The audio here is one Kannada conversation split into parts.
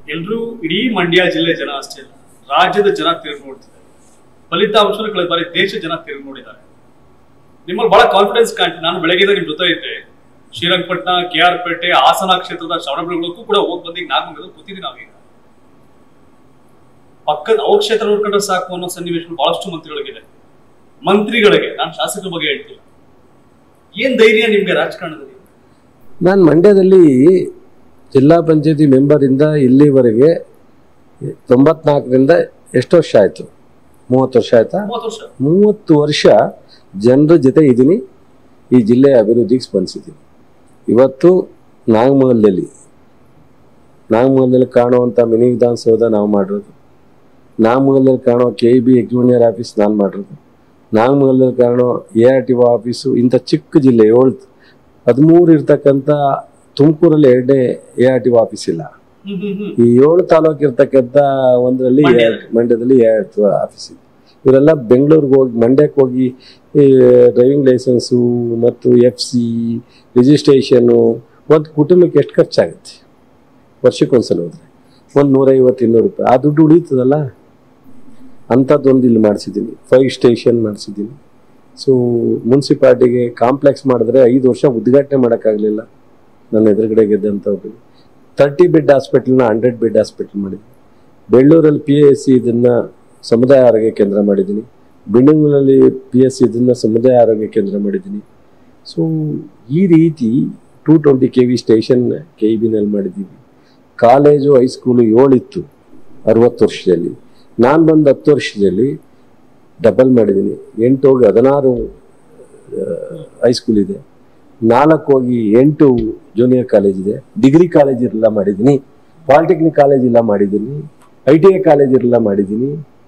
ಎಲ್ರೂ ಇಡೀ ಮಂಡ್ಯ ಜಿಲ್ಲೆ ಜನ ಅಷ್ಟೇ ಅಲ್ಲ ರಾಜ್ಯದ ಜನ ತಿರುಗಿ ನೋಡ್ತಿದ್ದಾರೆ ಫಲಿತಾಂಶ ಕಳೆದ ಬಾರಿ ದೇಶ ಜನ ತಿರುಗಿ ನೋಡಿದ್ದಾರೆ ನಿಮ್ಮಲ್ಲಿ ಬಹಳ ಕಾನ್ಫಿಡೆನ್ಸ್ ಕಾಣ್ತೀನಿ ನಾನು ಬೆಳಗ್ಗೆ ನಿಮ್ ಜೊತೆ ಇದ್ದೆ ಶ್ರೀರಂಗಪಟ್ಟಣ ಕೆ ಆರ್ ಪೇಟೆ ಹಾಸನ ಕ್ಷೇತ್ರದ ಶ್ರವಣಬೆಳಗೊಳಕ್ಕೂ ಕೂಡ ಹೋಗಿ ಬಂದಿಗೆ ನಾಗಮಂಗಲದಲ್ಲಿ ಕೂತಿದ್ದೀವಿ ನಾವೀಗ ಪಕ್ಕದ ಅವ್ರ ಕ್ಷೇತ್ರ ನೋಡ್ಕೊಂಡ್ರೆ ಸಾಕು ಅನ್ನೋ ಸನ್ನಿವೇಶ ಬಹಳಷ್ಟು ಮಂತ್ರಿಗಳಿಗಿದೆ ಮಂತ್ರಿಗಳಿಗೆ ನಾನು ಶಾಸಕರ ಬಗ್ಗೆ ಹೇಳ್ತಿಲ್ಲ ಏನ್ ಧೈರ್ಯ ನಿಮ್ಗೆ ರಾಜಕಾರಣದಲ್ಲಿ ನಾನು ಮಂಡ್ಯದಲ್ಲಿ ಜಿಲ್ಲಾ ಪಂಚಾಯತಿ ಮೆಂಬರಿಂದ ಇಲ್ಲಿವರೆಗೆ ತೊಂಬತ್ನಾಲ್ಕರಿಂದ ಎಷ್ಟು ವರ್ಷ ಆಯಿತು ಮೂವತ್ತು ವರ್ಷ ಆಯ್ತಾ ಮೂವತ್ತು ವರ್ಷ ಮೂವತ್ತು ವರ್ಷ ಜನರ ಜೊತೆ ಇದ್ದೀನಿ ಈ ಜಿಲ್ಲೆಯ ಅಭಿವೃದ್ಧಿಗೆ ಸ್ಪಂದಿಸಿದ್ದೀನಿ ಇವತ್ತು ನಾಗಮಂಗಲದಲ್ಲಿ ನಾಗಮಂಗಲದಲ್ಲಿ ಕಾಣುವಂಥ ಮಿನಿ ವಿಧಾನಸೌಧ ನಾವು ಮಾಡಿರೋದು ನಾಗಮಂಗಲದಲ್ಲಿ ಕಾಣೋ ಕೆ ಇ ಬಿ ಎಕ್ಸ್ಜೂನಿಯರ್ ಆಫೀಸ್ ನಾನು ಮಾಡಿರೋದು ನಾಗಮಂಗಲದಲ್ಲಿ ಕಾಣೋ A R T O office ಇಂಥ ಚಿಕ್ಕ ಜಿಲ್ಲೆ ಏಳು ಹದಿಮೂರು ಇರ್ತಕ್ಕಂಥ ತುಮಕೂರಲ್ಲಿ ಎರಡನೇ A R T O office ಇಲ್ಲ ಹ್ಮ್ ಹ್ಮ್ ಹ್ಮ್ ಈ ಏಳು ತಾಲೂಕು ಇರ್ತಕ್ಕಂಥ ಒಂದರಲ್ಲಿ ಮಂಡ್ಯದಲ್ಲಿ. ಮಂಡ್ಯದಲ್ಲಿ ಎರಡು ಆಫೀಸ್ ಇದೆ ಇವರೆಲ್ಲ ಬೆಂಗಳೂರಿಗೆ ಹೋಗಿ ಮಂಡ್ಯಕ್ಕೆ ಹೋಗಿ ಡ್ರೈವಿಂಗ್ ಲೈಸೆನ್ಸು ಮತ್ತು ಎಫ್ ಸಿ ರಿಜಿಸ್ಟ್ರೇಷನ್ನು ಒಂದು ಕುಟುಂಬಕ್ಕೆ ಎಷ್ಟು ಖರ್ಚಾಗುತ್ತೆ ವರ್ಷಕ್ಕೊಂದ್ಸಲ ಹೋದ್ರೆ ಒಂದು ನೂರೈವತ್ತು ಇನ್ನೂರು ರೂಪಾಯಿ ಆ ದುಡ್ಡು ಉಳೀತದಲ್ಲ ಅಂಥದ್ದೊಂದು ಇಲ್ಲಿ ಮಾಡಿಸಿದ್ದೀನಿ ಫೈವ್ ಸ್ಟೇಷನ್ ಮಾಡಿಸಿದ್ದೀನಿ ಸೊ ಮುನ್ಸಿಪಾಲ್ಟಿಗೆ ಕಾಂಪ್ಲೆಕ್ಸ್ ಮಾಡಿದ್ರೆ ಐದು ವರ್ಷ ಉದ್ಘಾಟನೆ ಮಾಡೋಕ್ಕಾಗಲಿಲ್ಲ ನನ್ನ ಎದುರುಗಡೆ ಗೆದ್ದಂಥವ್ರು ತರ್ಟಿ ಬೆಡ್ ಹಾಸ್ಪಿಟಲ್ನ ಹಂಡ್ರೆಡ್ ಬೆಡ್ ಹಾಸ್ಪಿಟಲ್ ಮಾಡಿದ್ದೀನಿ ಬೆಳ್ಳೂರಲ್ಲಿ ಪಿ ಎಸ್ ಸಿ ಇದನ್ನು ಸಮುದಾಯ ಆರೋಗ್ಯ ಕೇಂದ್ರ ಮಾಡಿದ್ದೀನಿ ಬಿಂಡಂಗೂರಲ್ಲಿ ಪಿ ಎಸ್ ಸಿ ಇದನ್ನು ಸಮುದಾಯ ಆರೋಗ್ಯ ಕೇಂದ್ರ ಮಾಡಿದ್ದೀನಿ ಸೊ ಈ ರೀತಿ two twenty K V station K E ಬಿನಲ್ಲಿ ಮಾಡಿದ್ದೀವಿ ಕಾಲೇಜು ಹೈಸ್ಕೂಲು ಏಳಿತ್ತು ಅರವತ್ತು ವರ್ಷದಲ್ಲಿ ನಾನು ಬಂದ ಹತ್ತು ವರ್ಷದಲ್ಲಿ ಡಬಲ್ ಮಾಡಿದ್ದೀನಿ ಎಂಟು ಹೋಗಿ ಹದಿನಾರು ಹೈಸ್ಕೂಲ್ ಇದೆ ನಾಲ್ಕು ಹೋಗಿ ಎಂಟು ಜೂನಿಯರ್ ಕಾಲೇಜ್ ಇದೆ ಡಿಗ್ರಿ ಕಾಲೇಜ್ ಇರಲ್ಲ ಮಾಡಿದ್ದೀನಿ ಪಾಲಿಟೆಕ್ನಿಕ್ ಕಾಲೇಜ್ ಇಲ್ಲ ಮಾಡಿದ್ದೀನಿ ಐ ಟಿ ಐ ಕಾಲೇಜ್ ಇರಲ್ಲ ಮಾಡಿದ್ದೀನಿ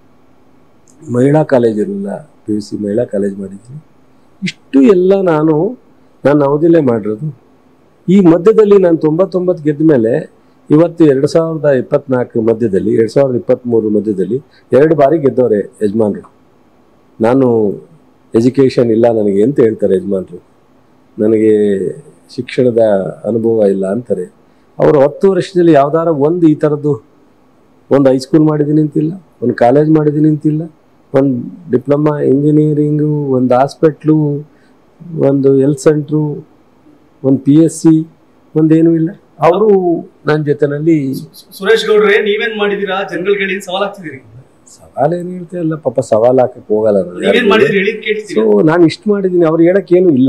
ಮಹಿಳಾ ಕಾಲೇಜ್ ಇರಲಿಲ್ಲ ಪಿ ಯು ಸಿ ಮಹಿಳಾ ಕಾಲೇಜ್ ಮಾಡಿದ್ದೀನಿ ಇಷ್ಟು ಎಲ್ಲ ನಾನು ನನ್ನ ಅವಧಿಲೇ ಮಾಡಿರೋದು ಈ ಮಧ್ಯದಲ್ಲಿ ನಾನು ತೊಂಬತ್ತೊಂಬತ್ತು ಗೆದ್ದ ಮೇಲೆ ಇವತ್ತು ಎರಡು ಸಾವಿರದ ಇಪ್ಪತ್ನಾಲ್ಕು ಮಧ್ಯದಲ್ಲಿ ಎರಡು ಸಾವಿರದ ಇಪ್ಪತ್ತ್ಮೂರು ಮಧ್ಯದಲ್ಲಿ ಎರಡು ಬಾರಿ ಗೆದ್ದವ್ರೆ ಯಜಮಾನರು ನಾನು ಎಜುಕೇಷನ್ ಇಲ್ಲ ನನಗೆ ಅಂತ ಹೇಳ್ತಾರೆ ಯಜಮಾನರು ನನಗೆ ಶಿಕ್ಷಣದ ಅನುಭವ ಇಲ್ಲ ಅಂತಾರೆ ಅವರು ಹತ್ತು ವರ್ಷದಲ್ಲಿ ಯಾವ್ದಾರ ಒಂದು ಈ ಥರದ್ದು ಒಂದು ಹೈಸ್ಕೂಲ್ ಮಾಡಿದ್ದೀನಿ ಅಂತಿಲ್ಲ ಒಂದು ಕಾಲೇಜ್ ಮಾಡಿದ್ದೀನಿ ಅಂತಿಲ್ಲ ಒಂದು ಡಿಪ್ಲೊಮಾ ಇಂಜಿನಿಯರಿಂಗು ಒಂದು ಹಾಸ್ಪಿಟ್ಲು ಒಂದು ಹೆಲ್ತ್ ಸೆಂಟ್ರು ಒಂದು ಪಿ ಎಸ್ ಸಿ ಒಂದೇನೂ ಇಲ್ಲ ಅವರು ನನ್ನ ಜೊತೆನಲ್ಲಿ ಸು- ಸುರೇಶ್ ಗೌಡ್ರೆ ನೀವೇನ್ ಮಾಡಿದೀರಾ ಜನಗಳಿಗೆ ಹೇಳಿ ಸವಾಲ್ ಆಗ್ತಿದ್ದೀರಿ ಸವಾಲೇನು ಹೇಳ್ತಾ ಇಲ್ಲ ಪಾಪ ಸವಾಲು ಹಾಕಕ್ಕೆ ಹೋಗಲ್ಲ ನಾನು ನೀವೇನ್ ಯಾರಿಗೂ. ಮಾಡಿದ್ರಿ ಹೇಳಿ ಸೊ ಕೇಳ್ತೀರಿ ನಾನು ಇಷ್ಟು ಮಾಡಿದ್ದೀನಿ ಅವ್ರು ಹೇಳಕ್ಕೇನು ಇಲ್ಲ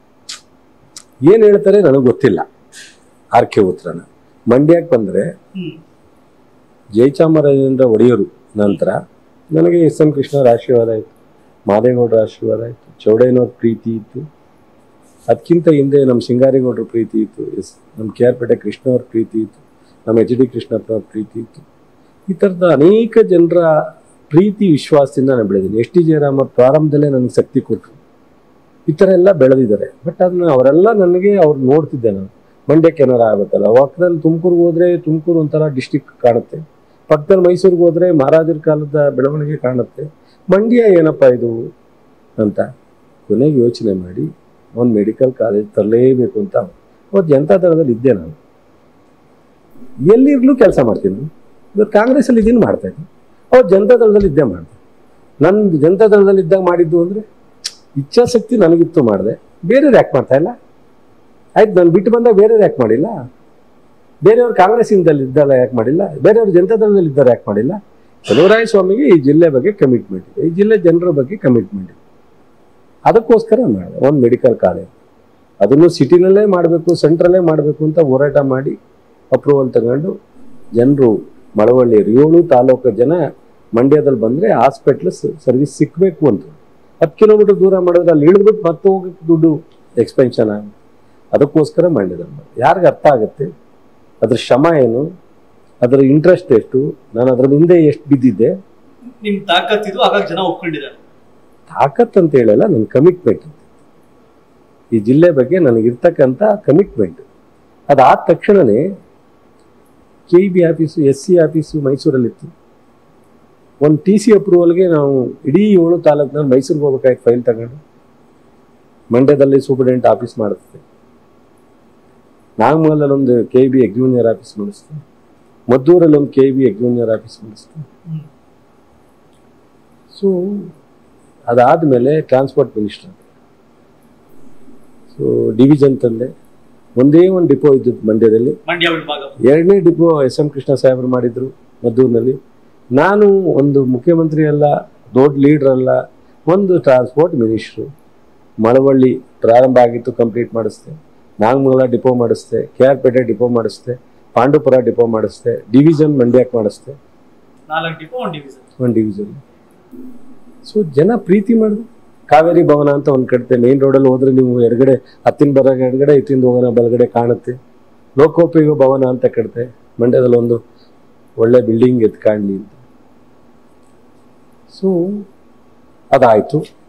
ಏನು ಹೇಳ್ತಾರೆ ನನಗೆ ಗೊತ್ತಿಲ್ಲ ಆರ್ಕೆ ಉತ್ತರನ ಮಂಡ್ಯಕ್ಕೆ ಬಂದರೆ ಹ್ಮ್ ಜಯಚಾಮರಾಜೇಂದ್ರ ಒಡೆಯರು ನಂತರ ನನಗೆ ಎಸ್ ಎಂ ಕೃಷ್ಣವ್ರ ಆಶೀರ್ವಾದ ಆಯಿತು ಮಾದೇಗೌಡರ ಆಶೀರ್ವಾದ ಆಯಿತು ಚೌಡಯ್ಯನವ್ರ ಪ್ರೀತಿ ಇತ್ತು ಅದಕ್ಕಿಂತ ಹಿಂದೆ ನಮ್ಮ ಸಿಂಗಾರೇಗೌಡರ ಪ್ರೀತಿ ಇತ್ತು ಎಸ್ ನಮ್ಮ ಕೆ ಆರ್ ಪೇಟೆ ಕೃಷ್ಣವ್ರ ಪ್ರೀತಿ ಇತ್ತು ನಮ್ಮ ಎಚ್ ಡಿ ಕೃಷ್ಣಪ್ಪನವ್ರ ಪ್ರೀತಿ ಇತ್ತು ಈ ಥರದ ಅನೇಕ ಜನರ ಪ್ರೀತಿ ವಿಶ್ವಾಸದಿಂದ ನಾನು ಬೆಳೆದೀನಿ ಎಸ್ ಟಿ ಜಯರಾಮ ಪ್ರಾರಂಭದಲ್ಲೇ ನನಗೆ ಶಕ್ತಿ ಕೊಟ್ಟರು ಈ ಥರ ಎಲ್ಲ ಬೆಳೆದಿದ್ದಾರೆ ಬಟ್ ಅದನ್ನ ಅವರೆಲ್ಲ ನನಗೆ ಅವ್ರು ನೋಡ್ತಿದ್ದೆ ನಾನು ಮಂಡ್ಯಕ್ಕೆ ಏನಾರು ಆಗ್ಬೇಕಲ್ಲ ಪಕ್ಕದಲ್ಲಿ ತುಮಕೂರ್ಗೆ ಹೋದ್ರೆ ತುಮಕೂರು ಒಂಥರ ಡಿಸ್ಟಿಕ್ ಕಾಣುತ್ತೆ ಪಕ್ಕದಲ್ಲಿ ಮೈಸೂರಿಗೆ ಹೋದ್ರೆ ಮಹಾರಾಜರ ಕಾಲದ ಬೆಳವಣಿಗೆ ಕಾಣುತ್ತೆ ಮಂಡ್ಯ ಏನಪ್ಪ ಇದು ಅಂತ ಕೊನೆಗೆ ಯೋಚನೆ ಮಾಡಿ ಒಂದು ಮೆಡಿಕಲ್ ಕಾಲೇಜ್ ತರಲೇಬೇಕು ಅಂತ ಅವತ್ತು ಜನತಾ ದಳದಲ್ಲಿ ಇದ್ದೆ ನಾನು ಎಲ್ಲಿರ್ಲೂ ಕೆಲಸ ಮಾಡ್ತೀನಿ ಇವತ್ತು ಕಾಂಗ್ರೆಸ್ಸಲ್ಲಿ ಇದನ್ನು ಮಾಡ್ತಾ ಇದ್ದೀನಿ ಅವತ್ತು ಜನತಾ ದಳದಲ್ಲಿ ಇದ್ದೇ ಮಾಡಿದೆ ನನ್ನ ಜನತಾ ದಳದಲ್ಲಿ ಇದ್ದಾಗ ಮಾಡಿದ್ದು ಅಂದರೆ ಇಚ್ಛಾಶಕ್ತಿ ನನಗಿತ್ತು ಮಾಡಿದೆ ಬೇರೆಯವ್ರು ಯಾಕೆ ಮಾಡ್ತಾ ಇಲ್ಲ ಆಯ್ತು ನಾನು ಬಿಟ್ಟು ಬಂದಾಗ ಬೇರೆಯವ್ರು ಯಾಕೆ ಮಾಡಿಲ್ಲ ಬೇರೆಯವ್ರು ಕಾಂಗ್ರೆಸ್ಸಿಂದಲ್ಲಿ ಇದ್ದಲ್ಲ ಯಾಕೆ ಮಾಡಿಲ್ಲ ಬೇರೆಯವ್ರು ಜನತಾ ದಳದಲ್ಲಿ ಇದ್ದಾರೆ ಯಾಕೆ ಮಾಡಿಲ್ಲ ಚಲುವರಾಯ ಸ್ವಾಮಿಗೆ ಈ ಜಿಲ್ಲೆ ಬಗ್ಗೆ ಕಮಿಟ್ಮೆಂಟ್ ಇದೆ ಈ ಜಿಲ್ಲೆ ಜನರ ಬಗ್ಗೆ ಕಮಿಟ್ಮೆಂಟ್ ಇದೆ ಅದಕ್ಕೋಸ್ಕರ ಮಾಡಿದೆ ಒಂದು ಮೆಡಿಕಲ್ ಕಾಲೇಜ್ ಅದನ್ನು ಸಿಟಿನಲ್ಲೇ ಮಾಡಬೇಕು ಸೆಂಟ್ರಲ್ಲೇ ಮಾಡಬೇಕು ಅಂತ ಹೋರಾಟ ಮಾಡಿ ಅಪ್ರೂವಲ್ ತಗೊಂಡು ಜನರು ಮಳವಳ್ಳಿಯರು ಏಳು ತಾಲೂಕು ಜನ ಮಂಡ್ಯದಲ್ಲಿ ಬಂದರೆ ಹಾಸ್ಪಿಟ್ಲ್ ಸರ್ವಿಸ್ ಸಿಕ್ಕಬೇಕು ಅಂತ ಹತ್ತು ಕಿಲೋಮೀಟರ್ ದೂರ ಮಾಡಿದ್ರೆ ಅಲ್ಲಿ ಇಳಿದ್ಬಿಟ್ಟು ಮತ್ತೆ ಹೋಗಕ್ಕೆ ದುಡ್ಡು ಎಕ್ಸ್ಪೆನ್ಷನ್ ಆಗುತ್ತೆ ಅದಕ್ಕೋಸ್ಕರ ಮಂಡ್ಯದಲ್ಲಿ ಮಾಡಿದೆ ಯಾರಿಗೆ ಅರ್ಥ ಆಗುತ್ತೆ ಅದ್ರ ಶ್ರಮ ಏನು ಅದರ ಇಂಟ್ರೆಸ್ಟ್ ಎಷ್ಟು ನಾನು ಅದ್ರ ಹಿಂದೆ ಎಷ್ಟು ಬಿದ್ದಿದ್ದೆ ನಿಮ್ ತಾಕತ್ತಿದ್ದು ಹಾಗಾಗಿ ಜನ ಒಪ್ಕೊಂಡಿದ್ದಾರೆ ತಾಕತ್ ಅಂತ ಹೇಳಲ್ಲ ನನ್ನ ಕಮಿಟ್ಮೆಂಟ್ ಈ ಜಿಲ್ಲೆ ಬಗ್ಗೆ ನನಗಿರ್ತಕ್ಕಂಥ ಕಮಿಟ್ಮೆಂಟ್ ಅದಾದ ತಕ್ಷಣವೇ K E B office S C office ಮೈಸೂರಲ್ಲಿತ್ತು ಒಂದು ಟಿ ಸಿ ಅಪ್ರೂವಲ್ಗೆ ನಾವು ಇಡೀ ಏಳು ತಾಲೂಕಿನಲ್ಲಿ ಮೈಸೂರಿಗೆ ಹೋಗ್ಬೇಕಾಯ್ತು ಫೈಲ್ ತಗೊಂಡು ಮಂಡ್ಯದಲ್ಲಿ ಸೂಪರ್ಡೆಂಟ್ ಆಫೀಸ್ ಮಾಡುತ್ತೆ ನಾಗಮಂಗಲಲ್ಲಿ ಒಂದು K E B executive office ಮಾಡಿಸ್ತೀನಿ ಮದ್ದೂರಲ್ಲಿ ಒಂದು ಕೆ ವಿ ಎಗ್ಯೂನಿಯರ್ ಆಫೀಸ್ ಮಾಡಿಸ್ತು ಹ್ಮ್. ಸೊ ಅದಾದಮೇಲೆ ಟ್ರಾನ್ಸ್ಪೋರ್ಟ್ ಮಿನಿಸ್ಟರ್ ಸೊ ಡಿವಿಷನ್ ತಂದೆ ಒಂದೇ ಒಂದು ಡಿಪೋ ಇದ್ದದ್ದು ಮಂಡ್ಯದಲ್ಲಿ ಮಂಡ್ಯ ವಿಭಾಗ ಎರಡನೇ ಡಿಪೋ ಎಸ್ ಎಂ ಕೃಷ್ಣ ಸಾಹೇಬರು ಮಾಡಿದ್ರು ಮದ್ದೂರಿನಲ್ಲಿ ನಾನು ಒಂದು ಮುಖ್ಯಮಂತ್ರಿ ಅಲ್ಲ ದೊಡ್ಡ ಲೀಡ್ರ್ ಅಲ್ಲ ಒಂದು ಟ್ರಾನ್ಸ್ಪೋರ್ಟ್ ಮಿನಿಸ್ಟ್ರು ಮಳವಳ್ಳಿ ಪ್ರಾರಂಭ ಆಗಿತ್ತು ಕಂಪ್ಲೀಟ್ ಮಾಡಿಸ್ದೆ ನಾಗಮಂಗಲ ಡಿಪೋ ಮಾಡಿಸ್ದೆ ಕೆ ಆರ್ ಪೇಟೆ ಡಿಪೋ ಮಾಡಿಸ್ದೆ ಪಾಂಡುಪುರ ಡಿಪೋ ಮಾಡಿಸ್ದೆ ಡಿವಿಷನ್ ಮಂಡ್ಯಕ್ಕೆ ಮಾಡಿಸ್ದೆ ನಾಲ್ಕು ಡಿಪೋ ಒಂದು ಡಿವಿಷನ್ ಒಂದು ಡಿವಿಷನ್ ಸೊ ಜನ ಪ್ರೀತಿ ಮಾಡಿದ್ರು ಕಾವೇರಿ ಭವನ ಅಂತ ಒಂದು ಕಡಿತೆ ಮೇನ್ ರೋಡಲ್ಲಿ ಹೋದ್ರೆ ನೀವು ಎಡಗಡೆ ಹತ್ತಿನ ಬರ ಎಡಗಡೆ ಇತ್ತಿಂದ ಹೋಗೋಣ ಬಲಗಡೆ ಕಾಣುತ್ತೆ ಲೋಕೋಪಯೋಗ ಭವನ ಅಂತ ಕಡಿತೆ ಮಂಡ್ಯದಲ್ಲಿ ಒಂದು ಒಳ್ಳೆ ಬಿಲ್ಡಿಂಗ್ ಎದ್ದು ಕಾಣಲಿ ಅಂತ ಸೊ ಅದಾಯಿತು